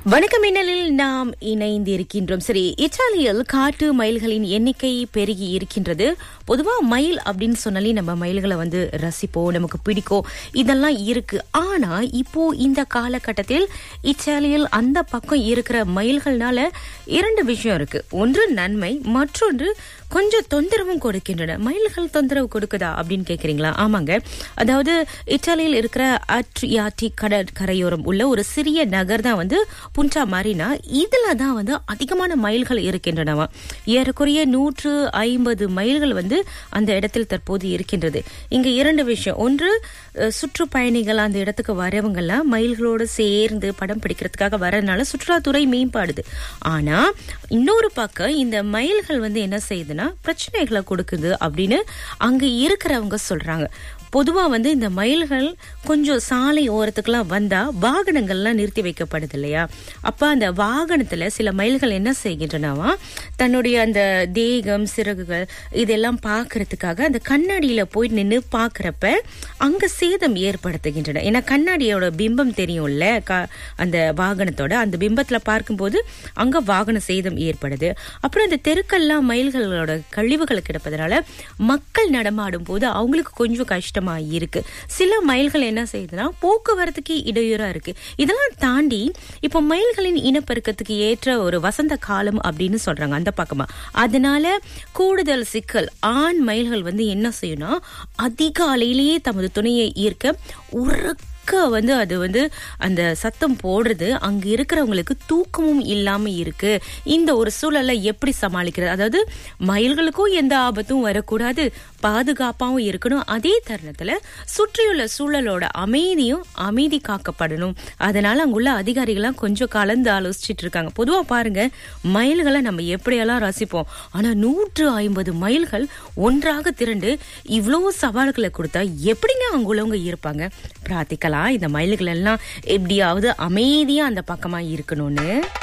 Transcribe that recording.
வணக்கம் மின்னலில் நாம் இணைந்திருக்கின்றோம் சரி இத்தாலியில் காட்டு மயில்களின் எண்ணிக்கை பெருகி இருக்கின்றது பொதுவா மயில் அப்படின்னு சொன்னாலே நம்ம மயில்களை வந்து ரசிப்போம் நமக்கு பிடிக்கும் இதெல்லாம் இருக்கு ஆனா இப்போ இந்த காலகட்டத்தில் இத்தாலியில் அந்த பக்கம் இருக்கிற மயில்கள்னால இரண்டு விஷயம் இருக்கு ஒன்று நன்மை மற்றொன்று கொஞ்சம் தொந்தரவும் கொடுக்கின்றன மயில்கள் தொந்தரவு கொடுக்குதா அப்படின்னு கேக்குறீங்களா ஆமாங்க அதாவது இத்தாலியில் இருக்கிற அட்ரியாட்டி கடற்கரையோரம் உள்ள ஒரு சிறிய நகர் தான் வந்து புன்டா மரினா இதுல தான் வந்து அதிகமான மயில்கள் இருக்கின்றனவா ஏறக்குறைய நூற்று ஐம்பது மைல்கள் வந்து அந்த இடத்தில் தற்போது இருக்கின்றது இங்க இரண்டு விஷயம் ஒன்று அஹ், சுற்றுப்பயணிகள் அந்த இடத்துக்கு வரவங்கெல்லாம் மயில்களோடு சேர்ந்து படம் பிடிக்கிறதுக்காக வரதுனால சுற்றுலாத்துறை மேம்பாடுது ஆனா இன்னொரு பக்கம் இந்த மயில்கள் வந்து என்ன செய்யுதுன்னா பிரச்சனைகளை கொடுக்குது அப்படின்னு அங்க இருக்கிறவங்க சொல்றாங்க பொதுவா வந்து இந்த மயில்கள் கொஞ்சம் சாலை ஓரத்துக்குலாம் வந்தா வாகனங்கள்லாம் நிறுத்தி வைக்கப்படுது இல்லையா அப்ப அந்த வாகனத்துல சில மயில்கள் என்ன செய்கின்றனவா தன்னுடைய அந்த தேகம் சிறகுகள் இதெல்லாம் பார்க்கறதுக்காக அந்த கண்ணாடியில போய் நின்று பார்க்கறப்ப அங்க சேதம் ஏற்படுத்துகின்றன ஏன்னா கண்ணாடியோட பிம்பம் தெரியும்ல க- அந்த வாகனத்தோட அந்த பிம்பத்துல பார்க்கும்போது அங்க வாகன சேதம் ஏற்படுது அப்புறம் இந்த தெருக்கெல்லாம் மயில்களோட கழிவுகள் கிடப்பதனால மக்கள் நடமாடும் போது அவங்களுக்கு கொஞ்சம் கஷ்டமா இருக்கு சில மயில்கள் என்ன செய்யுதுன்னா போக்குவரத்துக்கு இடையூறா இருக்கு இதெல்லாம் தாண்டி இப்போ மயில்களின் இனப்பெருக்கத்துக்கு ஏற்ற ஒரு வசந்த காலம் அப்படின்னு சொல்றாங்க அந்த பக்கமா அதனால கூடுதல் சிக்கல் ஆண் மயில்கள் வந்து என்ன செய்யும்னா அதிகாலையிலேயே தமது துணையை ஈர்க்க உறக்க வந்து அது வந்து அந்த சத்தம் போடுறது அங்க இருக்கிறவங்களுக்கு தூக்கமும் இல்லாம இருக்கு இந்த ஒரு சூழலை எப்படி சமாளிக்கிறது அதாவது மயில்களுக்கும் எந்த ஆபத்தும் வரக்கூடாது பாதுகாப்பாவும் இருக்கணும் அதே தருணத்துல சுற்றியுள்ள சூழலோட அமைதியும் அமைதி காக்கப்படணும் அதனால அங்குள்ள அதிகாரிகள்லாம் கொஞ்சம் கலந்து ஆலோசிச்சுட்டு இருக்காங்க பொதுவா பாருங்க மயில்களை நம்ம எப்படியெல்லாம் ரசிப்போம் ஆனா நூற்று ஐம்பது மயில்கள் ஒன்றாக திரண்டு இவ்வளவு சவால்களை கொடுத்தா எப்படிங்க அங்குள்ளவங்க இருப்பாங்க பிரார்த்திக்கலாம் இந்த மயில்கள் எல்லாம் எப்படியாவது அமைதியா அந்த பக்கமா இருக்கணும்னு